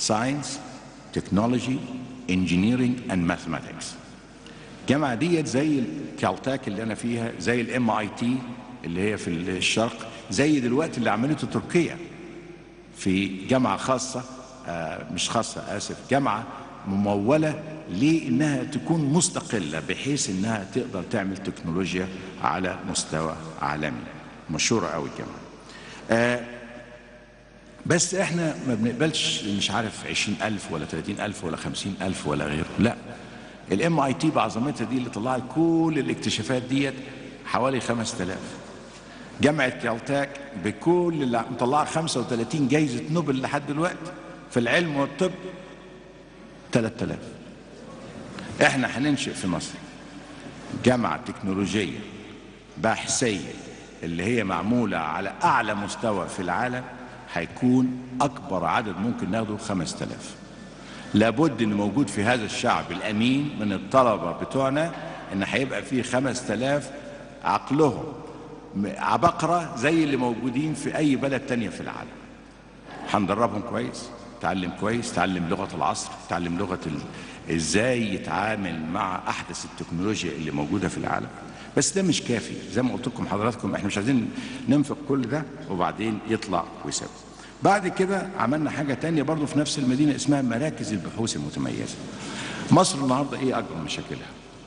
ساينس تكنولوجي انجينيرنج اند ماثماتكس الجامعه ديت زي الكالتاك اللي انا فيها زي الام اي تي اللي هي في الشرق زي دلوقتي اللي عملته تركيا في جامعه خاصه آه مش خاصه اسف جامعه مموله لانها تكون مستقله بحيث انها تقدر تعمل تكنولوجيا على مستوى عالمي مشهوره قوي الجامعه آه بس احنا ما بنقبلش مش عارف عشرين ألف ولا ثلاثين ألف ولا خمسين ألف ولا غيره لا الام اي تي بعظمتها دي اللي طلعت كل الاكتشافات ديت حوالي خمس تلاف جامعة كالتاك بكل اللي مطلعة 35 جايزة نوبل لحد دلوقتي في العلم والطب 3000 احنا هننشئ في مصر جامعة تكنولوجية بحثية اللي هي معمولة على أعلى مستوى في العالم هيكون أكبر عدد ممكن ناخده 5000 لابد ان موجود في هذا الشعب الامين من الطلبه بتوعنا ان هيبقى فيه 5000 عقلهم عبقرة زي اللي موجودين في أي بلد تانية في العالم هندربهم كويس تعلم كويس تعلم لغة العصر تعلم لغة ال... ازاي يتعامل مع أحدث التكنولوجيا اللي موجودة في العالم بس ده مش كافي زي ما قلت لكم حضراتكم احنا مش عايزين ننفق كل ده وبعدين يطلع ويسوي بعد كده عملنا حاجة تانية برضو في نفس المدينة اسمها مراكز البحوث المتميزة مصر النهاردة ايه أكبر مشاكلها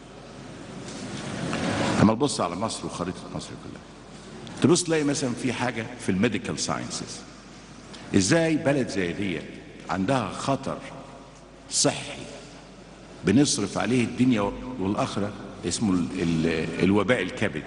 لما تبص على مصر وخريطة مصر كلها تبص تلاقي مثلا في حاجة في الميديكال ساينسز ازاي بلد زي دي عندها خطر صحي بنصرف عليه الدنيا والآخرة اسمه ال ال الوباء الكبدي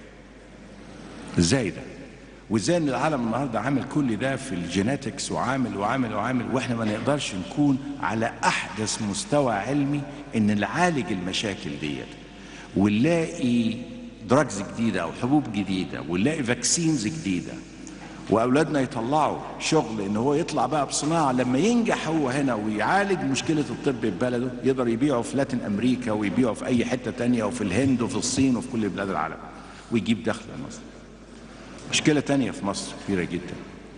ازاي ده وازاي ان العالم النهارده عامل كل ده في الجيناتكس وعامل وعامل وعامل واحنا ما نقدرش نكون على احدث مستوى علمي ان نعالج المشاكل ديت ونلاقي دراجز جديده او حبوب جديده ونلاقي فاكسينز جديده واولادنا يطلعوا شغل ان هو يطلع بقى بصناعه لما ينجح هو هنا ويعالج مشكله الطب في بلده يقدر يبيعه في لاتين امريكا ويبيعه في اي حته تانية وفي الهند وفي الصين وفي كل بلاد العالم ويجيب دخل لمصر مشكله تانية في مصر كبيره جدا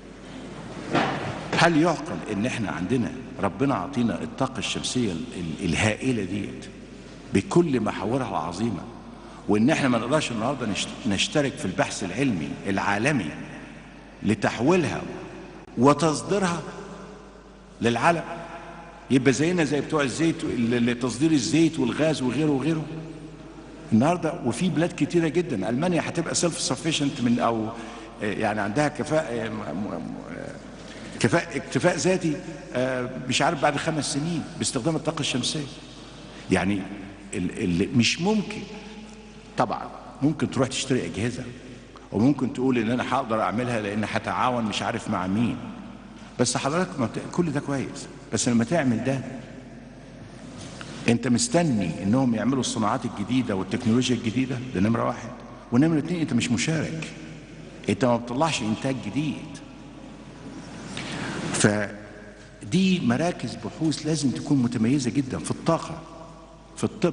هل يعقل ان احنا عندنا ربنا عطينا الطاقه الشمسيه الهائله ديت بكل محاورها العظيمه وان احنا ما نقدرش النهارده نشترك في البحث العلمي العالمي لتحويلها وتصديرها للعالم يبقى زينا زي بتوع الزيت لتصدير الزيت والغاز وغيره وغيره النهارده وفي بلاد كتيره جدا المانيا هتبقى سيلف سفيشنت من او يعني عندها كفاءه كفاء اكتفاء ذاتي مش عارف بعد خمس سنين باستخدام الطاقه الشمسيه يعني اللي مش ممكن طبعا ممكن تروح تشتري اجهزه وممكن تقول ان انا هقدر اعملها لان هتعاون مش عارف مع مين بس حضرتك كل ده كويس بس لما تعمل ده انت مستني انهم يعملوا الصناعات الجديده والتكنولوجيا الجديده ده نمره واحد ونمره اتنين انت مش مشارك انت ما بتطلعش انتاج جديد فدي مراكز بحوث لازم تكون متميزه جدا في الطاقه في الطب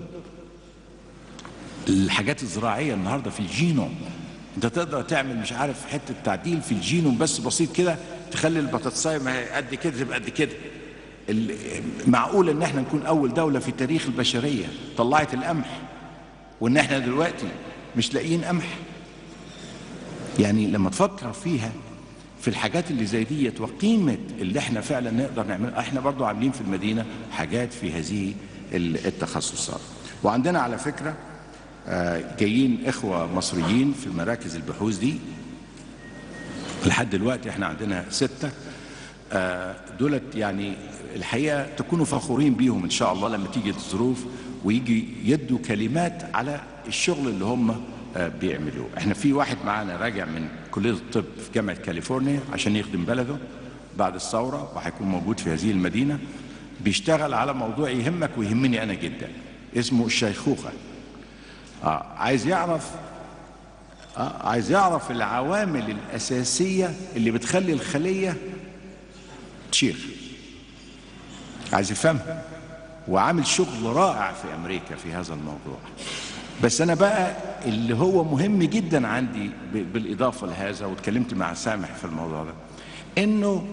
الحاجات الزراعيه النهارده في الجينوم انت تقدر تعمل مش عارف حته تعديل في الجينوم بس بسيط كده تخلي البطاطسايه ما هي قد كده تبقى قد كده معقول ان احنا نكون اول دوله في تاريخ البشريه طلعت القمح وان احنا دلوقتي مش لاقيين قمح يعني لما تفكر فيها في الحاجات اللي زي ديت وقيمه اللي احنا فعلا نقدر نعملها احنا برضو عاملين في المدينه حاجات في هذه التخصصات وعندنا على فكره جايين اخوه مصريين في مراكز البحوث دي لحد دلوقتي احنا عندنا سته دولت يعني الحقيقه تكونوا فخورين بيهم ان شاء الله لما تيجي الظروف ويجي يدوا كلمات على الشغل اللي هم بيعملوه احنا في واحد معانا راجع من كليه الطب في جامعه كاليفورنيا عشان يخدم بلده بعد الثوره وهيكون موجود في هذه المدينه بيشتغل على موضوع يهمك ويهمني انا جدا اسمه الشيخوخه آه عايز يعرف آه عايز يعرف العوامل الاساسيه اللي بتخلي الخليه تشيخ عايز يفهمها وعامل شغل رائع في امريكا في هذا الموضوع بس انا بقى اللي هو مهم جدا عندي بالاضافه لهذا واتكلمت مع سامح في الموضوع ده انه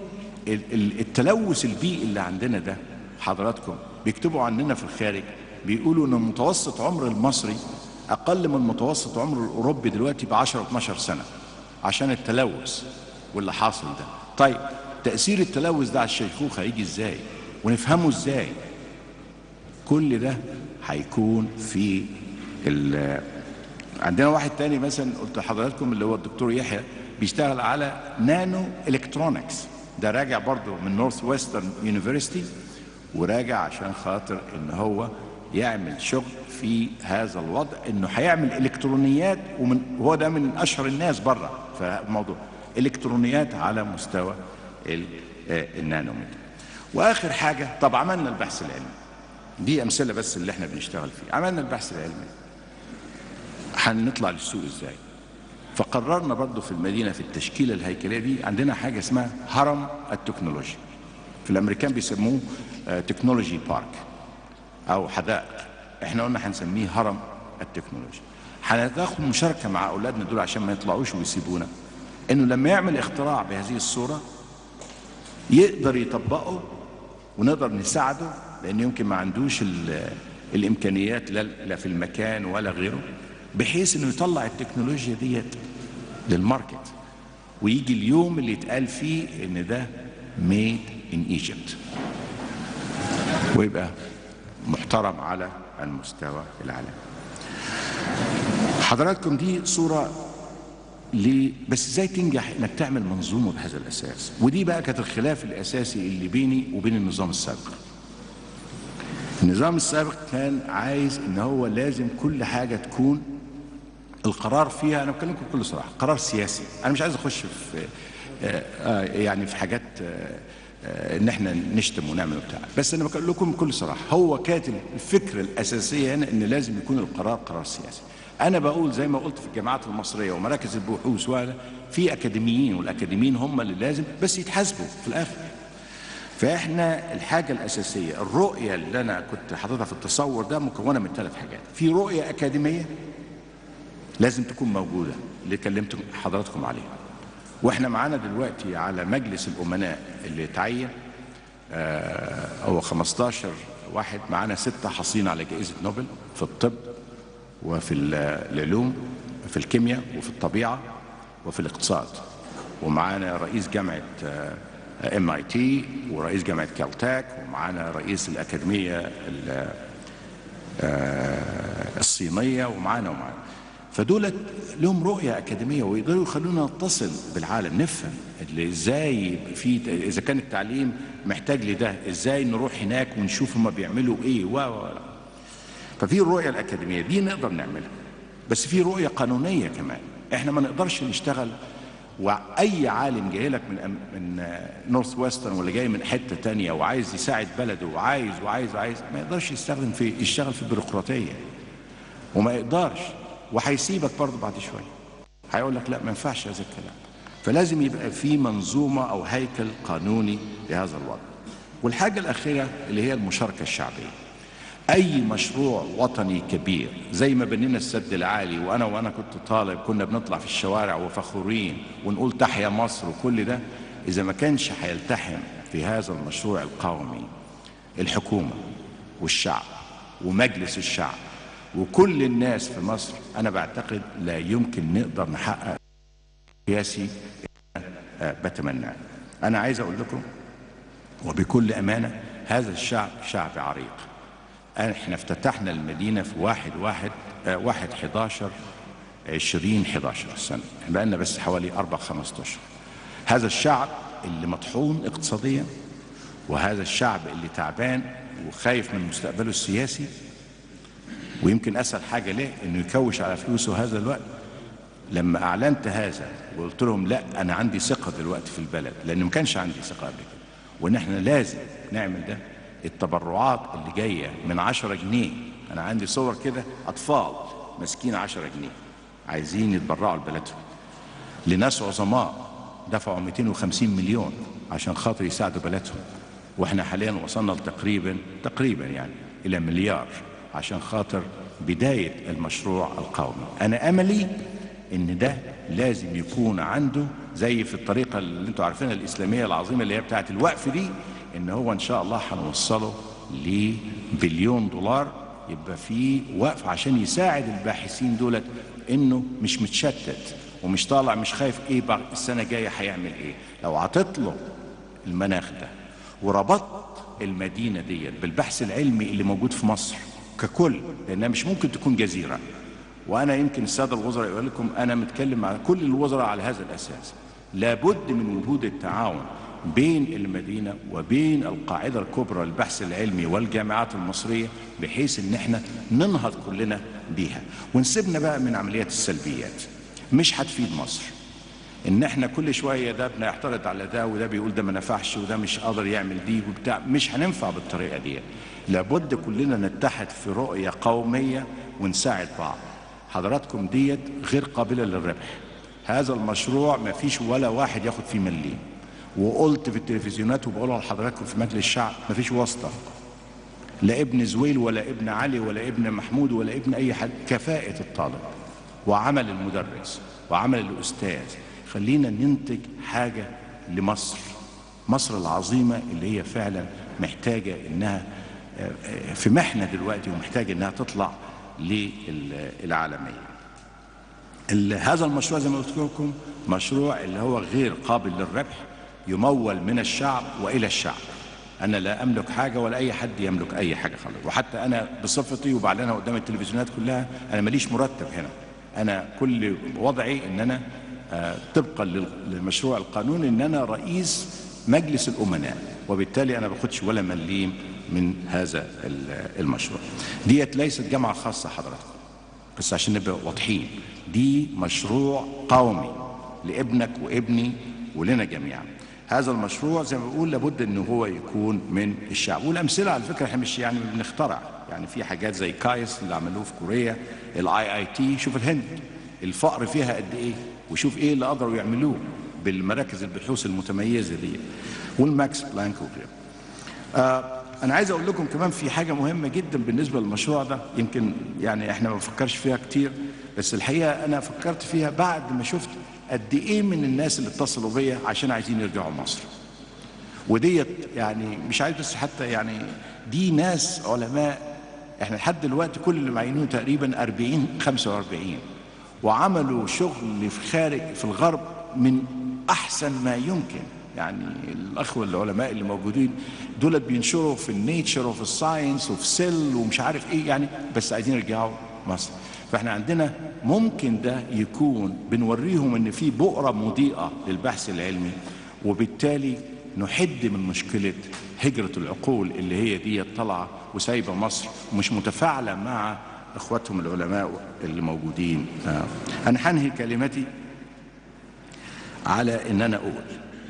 ال- ال- التلوث البيئي اللي عندنا ده حضراتكم بيكتبوا عننا في الخارج بيقولوا ان متوسط عمر المصري اقل من متوسط عمر الاوروبي دلوقتي ب 10 12 سنه عشان التلوث واللي حاصل ده طيب تاثير التلوث ده على الشيخوخه هيجي ازاي ونفهمه ازاي كل ده هيكون في ال- عندنا واحد تاني مثلا قلت لحضراتكم اللي هو الدكتور يحيى بيشتغل على نانو الكترونكس ده راجع برضه من نورث ويسترن يونيفرسيتي وراجع عشان خاطر ان هو يعمل شغل في هذا الوضع انه هيعمل الكترونيات ومن وهو ده من اشهر الناس بره في الموضوع الكترونيات على مستوى ال- آه، النانومتر واخر حاجه طب عملنا البحث العلمي دي امثله بس اللي احنا بنشتغل فيه عملنا البحث العلمي هنطلع للسوق ازاي فقررنا برضو في المدينه في التشكيله الهيكليه دي عندنا حاجه اسمها هرم التكنولوجيا في الامريكان بيسموه تكنولوجي بارك او حدائق احنا قلنا هنسميه هرم التكنولوجيا هناخد مشاركه مع اولادنا دول عشان ما يطلعوش ويسيبونا انه لما يعمل اختراع بهذه الصوره يقدر يطبقه ونقدر نساعده لان يمكن ما عندوش ال- الامكانيات لا لا في المكان ولا غيره بحيث انه يطلع التكنولوجيا ديت للماركت ويجي اليوم اللي يتقال فيه ان ده ميد ان ايجيبت ويبقى محترم على المستوى العالمي حضراتكم دي صورة ليه بس ازاي تنجح انك تعمل منظومة بهذا الاساس ودي بقى كانت الخلاف الاساسي اللي بيني وبين النظام السابق النظام السابق كان عايز ان هو لازم كل حاجة تكون القرار فيها انا بكلمكم بكل صراحه قرار سياسي انا مش عايز اخش في آه، آه، يعني في حاجات آه، آه، ان احنا نشتم ونعمل وبتاع بس انا بقول لكم بكل صراحه هو كانت الفكره الاساسيه هنا ان لازم يكون القرار قرار سياسي انا بقول زي ما قلت في الجامعات المصريه ومراكز البحوث وهذا في اكاديميين والاكاديميين هم اللي لازم بس يتحاسبوا في الاخر فاحنا الحاجة الأساسية الرؤية اللي أنا كنت حاططها في التصور ده مكونة من ثلاث حاجات في رؤية أكاديمية لازم تكون موجودة اللي كلمت حضراتكم عليها واحنا معانا دلوقتي على مجلس الأمناء اللي اتعين آه، هو 15 واحد معانا ستة حاصلين على جائزة نوبل في الطب وفي ال- العلوم في الكيمياء وفي الطبيعة وفي الاقتصاد ومعانا رئيس جامعة ام اي تي ورئيس جامعة كالتاك ومعانا رئيس الأكاديمية ال- الصينية ومعانا ومعانا فدولت لهم رؤية أكاديمية ويقدروا يخلونا نتصل بالعالم نفهم اللي ازاي يبقى في إذا كان التعليم محتاج لده ازاي نروح هناك ونشوف هما بيعملوا ايه و و- و ففي الرؤية الأكاديمية دي نقدر نعملها بس في رؤية قانونية كمان احنا ما نقدرش نشتغل واي عالم جاي لك من أم- من نورث ويسترن ولا جاي من حته تانية وعايز يساعد بلده وعايز وعايز وعايز ما يقدرش يستخدم في يشتغل في البيروقراطيه وما يقدرش وهيسيبك برضه بعد شويه هيقول لك لا ما ينفعش هذا الكلام فلازم يبقى في منظومه او هيكل قانوني لهذا الوضع والحاجه الاخيره اللي هي المشاركه الشعبيه اي مشروع وطني كبير زي ما بنينا السد العالي وانا وانا كنت طالب كنا بنطلع في الشوارع وفخورين ونقول تحيا مصر وكل ده اذا ما كانش هيلتحم في هذا المشروع القومي الحكومه والشعب ومجلس الشعب وكل الناس في مصر انا بعتقد لا يمكن نقدر نحقق سياسي آه، بتمناه انا عايز اقول لكم وبكل امانه هذا الشعب شعب عريق احنا افتتحنا المدينه في واحد واحد آه، واحد 11 20 11 سنه بقى لنا بس حوالي اربع خمس اشهر هذا الشعب اللي مطحون اقتصاديا وهذا الشعب اللي تعبان وخايف من مستقبله السياسي ويمكن اسهل حاجه ليه انه يكوش على فلوسه هذا الوقت لما اعلنت هذا وقلت لهم لا انا عندي ثقه دلوقتي في البلد لان ما كانش عندي ثقه قبل كده وان احنا لازم نعمل ده التبرعات اللي جايه من 10 جنيه انا عندي صور كده اطفال ماسكين 10 جنيه عايزين يتبرعوا لبلدهم لناس عظماء دفعوا 250 مليون عشان خاطر يساعدوا بلدهم واحنا حاليا وصلنا لتقريبا تقريبا يعني الى مليار عشان خاطر بدايه المشروع القومي انا املي ان ده لازم يكون عنده زي في الطريقه اللي انتوا عارفينها الاسلاميه العظيمه اللي هي بتاعه الوقف دي ان هو ان شاء الله هنوصله لبليون دولار يبقى في وقف عشان يساعد الباحثين دولت انه مش متشتت ومش طالع مش خايف ايه بعد السنه الجايه هيعمل ايه لو عطيت له المناخ ده وربطت المدينه ديت بالبحث العلمي اللي موجود في مصر ككل لانها مش ممكن تكون جزيره وانا يمكن الساده الوزراء يقول لكم انا متكلم مع كل الوزراء على هذا الاساس لابد من وجود التعاون بين المدينه وبين القاعده الكبرى للبحث العلمي والجامعات المصريه بحيث ان احنا ننهض كلنا بيها ونسيبنا بقى من عمليات السلبيات مش هتفيد مصر ان احنا كل شويه ده بنعترض على ده وده بيقول ده ما نفعش وده مش قادر يعمل دي وبتاع مش هننفع بالطريقه دي لابد كلنا نتحد في رؤيه قوميه ونساعد بعض حضراتكم ديت غير قابله للربح هذا المشروع ما فيش ولا واحد ياخد فيه مليم وقلت في التلفزيونات وبقولها لحضراتكم في مجلس الشعب ما فيش واسطه لا ابن زويل ولا ابن علي ولا ابن محمود ولا ابن اي حد كفاءه الطالب وعمل المدرس وعمل الاستاذ خلينا ننتج حاجه لمصر مصر العظيمه اللي هي فعلا محتاجه انها في محنه دلوقتي ومحتاجه انها تطلع للعالميه هذا المشروع زي ما قلت لكم مشروع اللي هو غير قابل للربح يمول من الشعب والى الشعب انا لا املك حاجه ولا اي حد يملك اي حاجه خالص وحتى انا بصفتي وبعلنها قدام التلفزيونات كلها انا ماليش مرتب هنا انا كل وضعي ان انا آه طبقا للمشروع القانوني ان انا رئيس مجلس الامناء وبالتالي انا باخدش ولا مليم من هذا المشروع ديت ليست جامعه خاصه حضراتكم بس عشان نبقى واضحين دي مشروع قومي لابنك وابني ولنا جميعا هذا المشروع زي ما بقول لابد ان هو يكون من الشعب والامثله على فكره احنا مش يعني بنخترع يعني في حاجات زي كايس اللي عملوه في كوريا الاي اي تي شوف الهند الفقر فيها قد ايه وشوف ايه اللي قدروا يعملوه بالمراكز البحوث المتميزه دي والماكس بلانك وكده آه انا عايز اقول لكم كمان في حاجه مهمه جدا بالنسبه للمشروع ده يمكن يعني احنا ما بنفكرش فيها كتير بس الحقيقه انا فكرت فيها بعد ما شفت قد ايه من الناس اللي اتصلوا بيا عشان عايزين يرجعوا مصر وديت يعني مش عايز بس حتى يعني دي ناس علماء احنا لحد دلوقتي كل اللي معينين تقريبا 40 45 وعملوا شغل في خارج في الغرب من احسن ما يمكن يعني الاخوه العلماء اللي موجودين دول بينشروا في النيتشر وفي الساينس وفي سيل ومش عارف ايه يعني بس عايزين يرجعوا مصر فاحنا عندنا ممكن ده يكون بنوريهم ان في بؤره مضيئه للبحث العلمي وبالتالي نحد من مشكله هجره العقول اللي هي دي طالعه وسايبه مصر ومش متفاعله مع اخواتهم العلماء اللي موجودين آه. انا هنهي كلمتي على ان انا اقول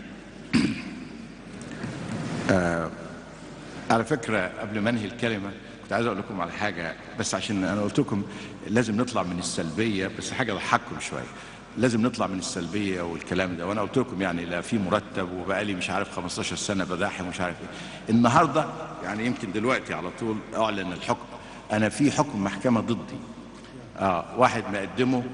آه على فكره قبل ما انهي الكلمه كنت عايز اقول لكم على حاجه بس عشان انا قلت لكم لازم نطلع من السلبيه بس حاجه تضحككم شويه لازم نطلع من السلبيه والكلام ده وانا قلت لكم يعني لا في مرتب وبقالي مش عارف 15 سنه بداحم ومش عارف ايه النهارده يعني يمكن دلوقتي على طول اعلن الحكم انا في حكم محكمه ضدي اه واحد مقدمه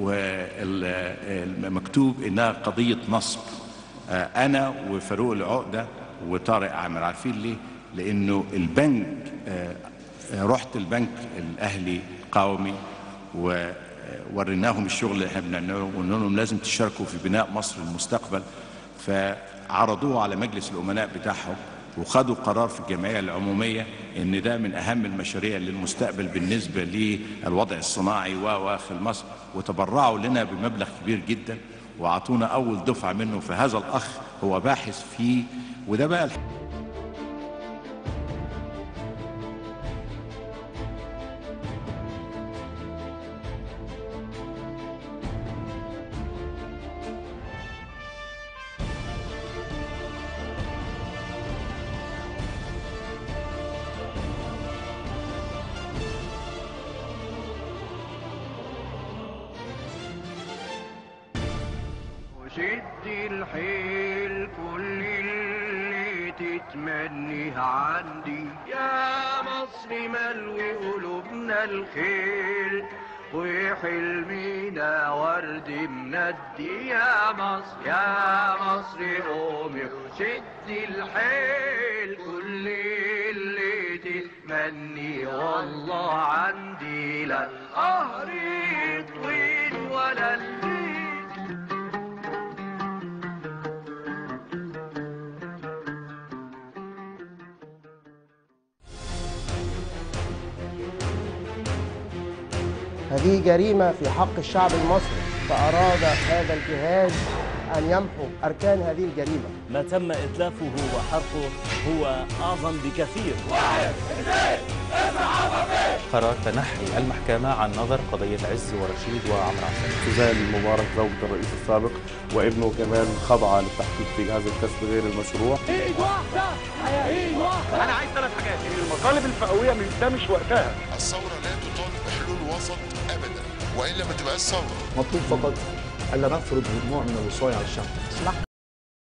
والمكتوب انها قضيه نصب آه انا وفاروق العقده وطارق عامر عارفين ليه؟ لانه البنك آه رحت البنك الاهلي قومي ووريناهم الشغل اللي احنا بنعمله وقلنا لهم لازم تشاركوا في بناء مصر المستقبل فعرضوه على مجلس الامناء بتاعهم وخدوا قرار في الجمعيه العموميه ان ده من اهم المشاريع للمستقبل بالنسبه للوضع الصناعي واخر مصر وتبرعوا لنا بمبلغ كبير جدا واعطونا اول دفعه منه فهذا الاخ هو باحث فيه وده بقى الح... شد الحيل كل اللي تتمنيه عندي يا مصر ملوي قلوبنا الخيل وحلمنا ورد مندي يا مصر يا مصر قومي شد الحيل كل اللي تتمني والله عندي لا قهر طويل ولا الليل هذه جريمة في حق الشعب المصري فأراد هذا الجهاز أن يمحو أركان هذه الجريمة ما تم إتلافه وحرقه هو أعظم بكثير قرار تنحي المحكمة عن نظر قضية عز ورشيد وعمرو عسل سوزان مبارك زوجة الرئيس السابق وابنه كمان خضع للتحقيق في جهاز الكسب غير المشروع الثورة لا تطالب بحلول وسط أبدا وإلا ما تبقاش ثورة مطلوب فقط الا نفرض نوع من الوصاية على الشعب